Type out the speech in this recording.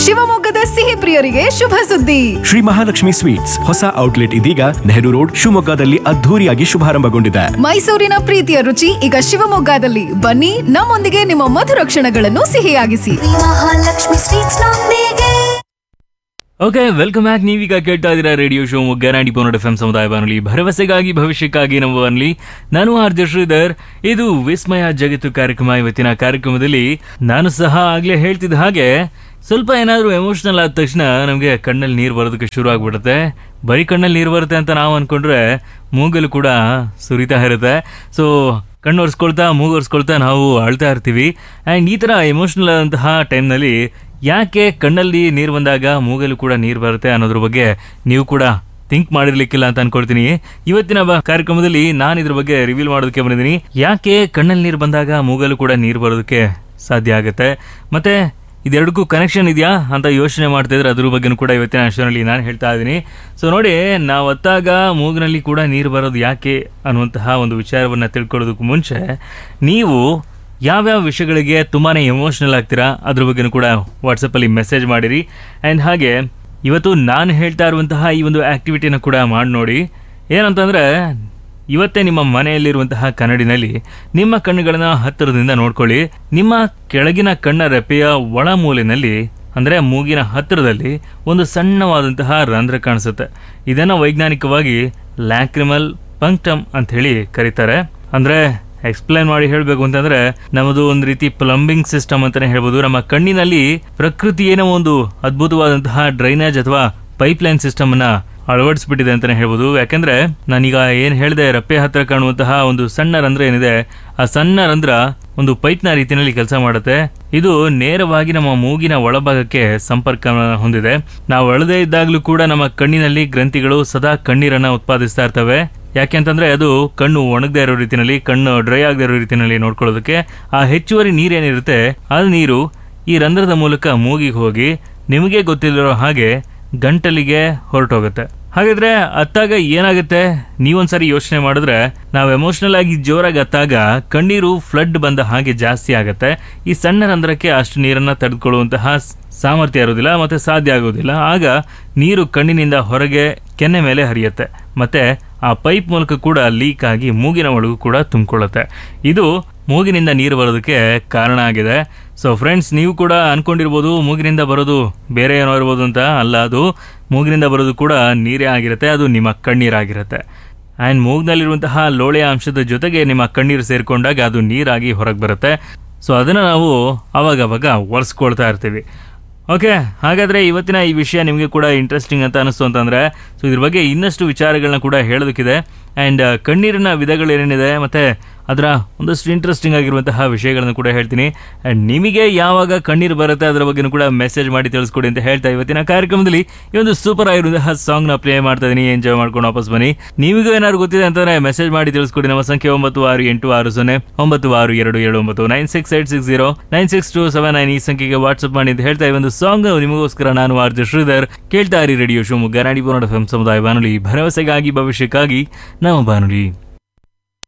ಶಿವಮೊಗ್ಗದ ಸಿಹಿ ಪ್ರಿಯರಿಗೆ ಶುಭ ಸುದ್ದಿ ಶ್ರೀ ಮಹಾಲಕ್ಷ್ಮಿ ಸ್ವೀಟ್ಸ್ ಹೊಸ ಔಟ್ಲೆಟ್ ಇದೀಗ ನೆಹರು ರೋಡ್ ಶಿವಮೊಗ್ಗದಲ್ಲಿ ಅದ್ಧೂರಿಯಾಗಿ ಶುಭಾರಂಭಗೊಂಡಿದೆ ಮೈಸೂರಿನ ಪ್ರೀತಿಯ ರುಚಿ ಈಗ ಶಿವಮೊಗ್ಗದಲ್ಲಿ ಬನ್ನಿ ನಮ್ಮೊಂದಿಗೆ ನಿಮ್ಮ ಮಧುರ ಕ್ಷಣಗಳನ್ನು ಸಿಹಿಯಾಗಿಸಿ ಮಹಾಲಕ್ಷ್ಮಿ ಸ್ವೀಟ್ಸ್ ನೊಂದಿಗೆ ಓಕೆ ವೆಲ್ಕಮ್ ಬ್ಯಾಕ್ ನೀವೀಗ ಕೇಳ್ತಾ ಇದ್ದೀರಾ ರೇಡಿಯೋ ಶೋ ಮುಗ್ಗನಾಡಿ ಪೋನಡ್ ಎಫ್ ಎಂ ಸಮುದಾಯ ಬಾನುಲಿ ಭರವಸೆಗಾಗಿ ಭವಿಷ್ಯಕ್ಕಾಗಿ ನಮ್ಮ ಬಾನುಲಿ ನಾನು ಆರ್ ಜೆ ಶ್ರೀಧರ್ ಇದು ವಿಸ್ಮಯ ಜಗತ್ತು ಕಾರ್ಯಕ್ರಮ ಇವತ್ತಿನ ಕಾರ್ಯಕ್ರಮದಲ್ಲಿ ನಾನು ಸಹ ಆಗ್ಲೇ ಹೇಳ್ತಿದ್ದ ಹಾಗೆ ಸ್ವಲ್ಪ ಏನಾದರೂ ಎಮೋಷನಲ್ ಆದ ತಕ್ಷಣ ನಮಗೆ ಕಣ್ಣಲ್ಲಿ ನೀರು ಬರೋದಕ್ಕೆ ಶುರು ಆಗ್ಬಿಡುತ್ತೆ ಬರೀ ಕಣ್ಣಲ್ಲಿ ನೀರು ಬರುತ್ತೆ ಅಂತ ನಾವು ಅನ್ಕೊಂಡ್ರೆ ಮೂಗಲು ಕೂಡ ಸುರಿತಾ ಇರುತ್ತೆ ಸೊ ಕಣ್ಣು ಒರೆಸ್ಕೊಳ್ತಾ ಮೂಗು ಒರೆಸ್ಕೊಳ್ತಾ ನಾವು ಅಳ್ತಾ ಇರ್ತೀವಿ ಆ್ಯಂಡ್ ಈ ಥರ ಎಮೋಷ್ನಲ್ ಆದಂತಹ ಟೈಮ್ನಲ್ಲಿ ಯಾಕೆ ಕಣ್ಣಲ್ಲಿ ನೀರು ಬಂದಾಗ ಮೂಗಲ್ಲೂ ಕೂಡ ನೀರು ಬರುತ್ತೆ ಅನ್ನೋದ್ರ ಬಗ್ಗೆ ನೀವು ಕೂಡ ಥಿಂಕ್ ಮಾಡಿರ್ಲಿಕ್ಕಿಲ್ಲ ಅಂತ ಅನ್ಕೊಳ್ತೀನಿ ಇವತ್ತಿನ ಬ- ಕಾರ್ಯಕ್ರಮದಲ್ಲಿ ನಾನು ಇದ್ರ ಬಗ್ಗೆ ರಿವೀಲ್ ಮಾಡೋದಕ್ಕೆ ಬಂದಿದ್ದೀನಿ ಯಾಕೆ ಕಣ್ಣಲ್ಲಿ ನೀರು ಬಂದಾಗ ಮೂಗಲ್ಲೂ ಕೂಡ ನೀರು ಬರೋದಕ್ಕೆ ಸಾಧ್ಯ ಆಗುತ್ತೆ ಮತ್ತೆ ಇದೆರಡಕ್ಕೂ ಕನೆಕ್ಷನ್ ಇದೆಯಾ ಅಂತ ಯೋಚನೆ ಮಾಡ್ತಾ ಇದ್ರೆ ಅದ್ರ ಬಗ್ಗೆನೂ ಕೂಡ ಇವತ್ತಿನ ಶೋನಲ್ಲಿ ನಾನು ಹೇಳ್ತಾ ಇದ್ದೀನಿ ಸೊ ನೋಡಿ ನಾವು ಒತ್ತಾಗ ಮೂಗಿನಲ್ಲಿ ಕೂಡ ನೀರು ಬರೋದು ಯಾಕೆ ಅನ್ನುವಂತಹ ಒಂದು ವಿಚಾರವನ್ನು ತಿಳ್ಕೊಳ್ಳೋದಕ್ಕೂ ಮುಂಚೆ ನೀವು ಯಾವ್ಯಾವ ವಿಷಯಗಳಿಗೆ ತುಂಬಾ ಎಮೋಷ್ನಲ್ ಆಗ್ತೀರಾ ಅದ್ರ ಬಗ್ಗೆನೂ ಕೂಡ ವಾಟ್ಸಪ್ಪಲ್ಲಿ ಮೆಸೇಜ್ ಮಾಡಿರಿ ಆ್ಯಂಡ್ ಹಾಗೆ ಇವತ್ತು ನಾನು ಹೇಳ್ತಾ ಇರುವಂತಹ ಈ ಒಂದು ಆ್ಯಕ್ಟಿವಿಟಿನ ಕೂಡ ಮಾಡಿ ನೋಡಿ ಏನಂತಂದರೆ ಇವತ್ತೇ ನಿಮ್ಮ ಮನೆಯಲ್ಲಿರುವಂತಹ ಕನ್ನಡಿನಲ್ಲಿ ನಿಮ್ಮ ಕಣ್ಣುಗಳನ್ನ ಹತ್ತಿರದಿಂದ ನೋಡ್ಕೊಳ್ಳಿ ನಿಮ್ಮ ಕೆಳಗಿನ ಕಣ್ಣ ರೆಪ್ಪೆಯ ಒಳ ಮೂಲೆಯಲ್ಲಿ ಅಂದರೆ ಮೂಗಿನ ಹತ್ತಿರದಲ್ಲಿ ಒಂದು ಸಣ್ಣವಾದಂತಹ ರಂಧ್ರ ಕಾಣಿಸುತ್ತೆ ಇದನ್ನು ವೈಜ್ಞಾನಿಕವಾಗಿ ಲ್ಯಾಕ್ರಿಮಲ್ ಪಂಕ್ಟಮ್ ಅಂತ ಹೇಳಿ ಕರೀತಾರೆ ಅಂದರೆ ಎಕ್ಸ್ಪ್ಲೈನ್ ಮಾಡಿ ಹೇಳಬೇಕು ಅಂತಂದ್ರೆ ನಮ್ಮದು ಒಂದು ರೀತಿ ಪ್ಲಂಬಿಂಗ್ ಸಿಸ್ಟಮ್ ಅಂತಾನೆ ಹೇಳ್ಬೋದು ನಮ್ಮ ಕಣ್ಣಿನಲ್ಲಿ ಪ್ರಕೃತಿ ಏನೋ ಒಂದು ಅದ್ಭುತವಾದಂತಹ ಡ್ರೈನೇಜ್ ಅಥವಾ ಪೈಪ್ಲೈನ್ ಸಿಸ್ಟಮ್ ಅನ್ನ ಅಳವಡಿಸ್ಬಿಟ್ಟಿದೆ ಅಂತಾನೆ ಹೇಳ್ಬೋದು ಯಾಕಂದ್ರೆ ನಾನೀಗ ಏನ್ ಹೇಳಿದೆ ರಪ್ಪೆ ಹತ್ರ ಕಾಣುವಂತಹ ಒಂದು ಸಣ್ಣ ರಂಧ್ರ ಏನಿದೆ ಆ ಸಣ್ಣ ರಂಧ್ರ ಒಂದು ಪೈಪ್ನ ರೀತಿಯಲ್ಲಿ ಕೆಲಸ ಮಾಡುತ್ತೆ ಇದು ನೇರವಾಗಿ ನಮ್ಮ ಮೂಗಿನ ಒಳಭಾಗಕ್ಕೆ ಸಂಪರ್ಕ ಹೊಂದಿದೆ ನಾವು ಅಳದೇ ಇದ್ದಾಗಲೂ ಕೂಡ ನಮ್ಮ ಕಣ್ಣಿನಲ್ಲಿ ಗ್ರಂಥಿಗಳು ಸದಾ ಕಣ್ಣೀರನ್ನ ಉತ್ಪಾದಿಸ್ತಾ ಇರ್ತವೆ ಯಾಕೆಂತಂದ್ರೆ ಅದು ಕಣ್ಣು ಒಣಗದೇ ಇರೋ ರೀತಿಯಲ್ಲಿ ಕಣ್ಣು ಡ್ರೈ ಆಗದೇ ಇರೋ ರೀತಿಯಲ್ಲಿ ನೋಡ್ಕೊಳ್ಳೋದಕ್ಕೆ ಆ ಹೆಚ್ಚುವರಿ ನೀರೇನಿರುತ್ತೆ ಆ ನೀರು ಈ ರಂಧ್ರದ ಮೂಲಕ ಮೂಗಿಗೆ ಹೋಗಿ ನಿಮಗೆ ಗೊತ್ತಿಲ್ಲರೋ ಹಾಗೆ ಗಂಟಲಿಗೆ ಹೊರಟೋಗುತ್ತೆ ಹಾಗಾದ್ರೆ ಅತ್ತಾಗ ಏನಾಗುತ್ತೆ ನೀವೊಂದ್ಸರಿ ಯೋಚನೆ ಮಾಡಿದ್ರೆ ನಾವು ಎಮೋಷನಲ್ ಆಗಿ ಜೋರಾಗಿ ಅತ್ತಾಗ ಕಣ್ಣೀರು ಫ್ಲಡ್ ಬಂದ ಹಾಗೆ ಜಾಸ್ತಿ ಆಗುತ್ತೆ ಈ ಸಣ್ಣ ರಂಧ್ರಕ್ಕೆ ಅಷ್ಟು ನೀರನ್ನ ತಡೆದುಕೊಳ್ಳುವಂತಹ ಸ್- ಸಾಮರ್ಥ್ಯ ಇರೋದಿಲ್ಲ ಮತ್ತೆ ಸಾಧ್ಯ ಆಗೋದಿಲ್ಲ ಆಗ ನೀರು ಕಣ್ಣಿನಿಂದ ಹೊರಗೆ ಕೆನ್ನೆ ಮೇಲೆ ಹರಿಯುತ್ತೆ ಮತ್ತೆ ಆ ಪೈಪ್ ಮೂಲಕ ಕೂಡ ಲೀಕ್ ಆಗಿ ಮೂಗಿನ ಒಳಗೂ ಕೂಡ ತುಂಬಿಕೊಳ್ಳುತ್ತೆ ಇದು ಮೂಗಿನಿಂದ ನೀರು ಬರೋದಕ್ಕೆ ಕಾರಣ ಆಗಿದೆ ಸೊ ಫ್ರೆಂಡ್ಸ್ ನೀವು ಕೂಡ ಅನ್ಕೊಂಡಿರ್ಬೋದು ಮೂಗಿನಿಂದ ಬರೋದು ಬೇರೆ ಏನೋ ಇರ್ಬೋದು ಅಂತ ಅಲ್ಲ ಅದು ಮೂಗಿನಿಂದ ಬರೋದು ಕೂಡ ನೀರೇ ಆಗಿರುತ್ತೆ ಅದು ನಿಮ್ಮ ಕಣ್ಣೀರಾಗಿರುತ್ತೆ ಆ್ಯಂಡ್ ಮೂಗ್ನಲ್ಲಿರುವಂತಹ ಲೋಳೆಯ ಅಂಶದ ಜೊತೆಗೆ ನಿಮ್ಮ ಕಣ್ಣೀರು ಸೇರಿಕೊಂಡಾಗ ಅದು ನೀರಾಗಿ ಹೊರಗೆ ಬರುತ್ತೆ ಸೊ ಅದನ್ನು ನಾವು ಅವಾಗವಾಗ ಒರೆಸ್ಕೊಳ್ತಾ ಇರ್ತೀವಿ ಓಕೆ ಹಾಗಾದ್ರೆ ಇವತ್ತಿನ ಈ ವಿಷಯ ನಿಮಗೆ ಕೂಡ ಇಂಟ್ರೆಸ್ಟಿಂಗ್ ಅಂತ ಅನಿಸ್ತು ಅಂತಂದ್ರೆ ಸೊ ಇದ್ರ ಬಗ್ಗೆ ಇನ್ನಷ್ಟು ವಿಚಾರಗಳನ್ನ ಕೂಡ ಹೇಳೋದಕ್ಕಿದೆ ಆ್ಯಂಡ್ ಕಣ್ಣೀರಿನ ವಿಧಗಳೇನೇನಿದೆ ಮತ್ತೆ ಅದರ ಒಂದಷ್ಟು ಇಂಟ್ರೆಸ್ಟಿಂಗ್ ಆಗಿರುವಂತಹ ವಿಷಯಗಳನ್ನು ಕೂಡ ಹೇಳ್ತೀನಿ ಆ್ಯಂಡ್ ನಿಮಗೆ ಯಾವಾಗ ಕಣ್ಣೀರು ಬರುತ್ತೆ ಅದರ ಬಗ್ಗೆನೂ ಕೂಡ ಮೆಸೇಜ್ ಮಾಡಿ ತಿಳಿಸ್ಕೊಡಿ ಅಂತ ಹೇಳ್ತಾ ಇವತ್ತಿನ ಕಾರ್ಯಕ್ರಮದಲ್ಲಿ ಈ ಒಂದು ಸೂಪರ್ ಆಗಿರುವಂತಹ ಸಾಂಗ್ನ ಪ್ಲೇ ಮಾಡ್ತಾ ಇದೀನಿ ಎಂಜಾಯ್ ಮಾಡ್ಕೊಂಡು ವಾಪಸ್ ಬನ್ನಿ ನಿಮಗೂ ಏನಾದ್ರು ಗೊತ್ತಿದೆ ಅಂತಂದ್ರೆ ಮೆಸೇಜ್ ಮಾಡಿ ತಿಳಿಸ್ಕೊಡಿ ನಮ್ಮ ಸಂಖ್ಯೆ ಒಂಬತ್ತು ಆರು ಎಂಟು ಆರು ಸೊನ್ನೆ ಒಂಬತ್ತು ಆರು ಎರಡು ಏಳು ಒಂಬತ್ತು nine six eight six zero nine six two seven nine ಈ ಸಂಖ್ಯೆಗೆ ವಾಟ್ಸ್ಆಪ್ ಮಾಡಿ ಅಂತ ಹೇಳ್ತಾ ಈ ಒಂದು ಸಾಂಗ್ ನಿಮಗೋಸ್ಕರ ನಾನು ಆರ್ಜ ಶ್ರೀಧರ್ ಕೇಳ್ತಾ ಇರಿ ರೇಡಿಯೋ ಶಿವಮೊಗ್ಗ ನಾಡಿ ಪೂರ್ಣ ಎಫ್ ಎಂ ಸಮುದಾಯ ಬಾನುಲಿ ಭರವಸೆಗಾಗಿ ಭವಿಷ್ಯಕ್ಕಾಗಿ ನಮ್ಮ ಬಾನುಲಿ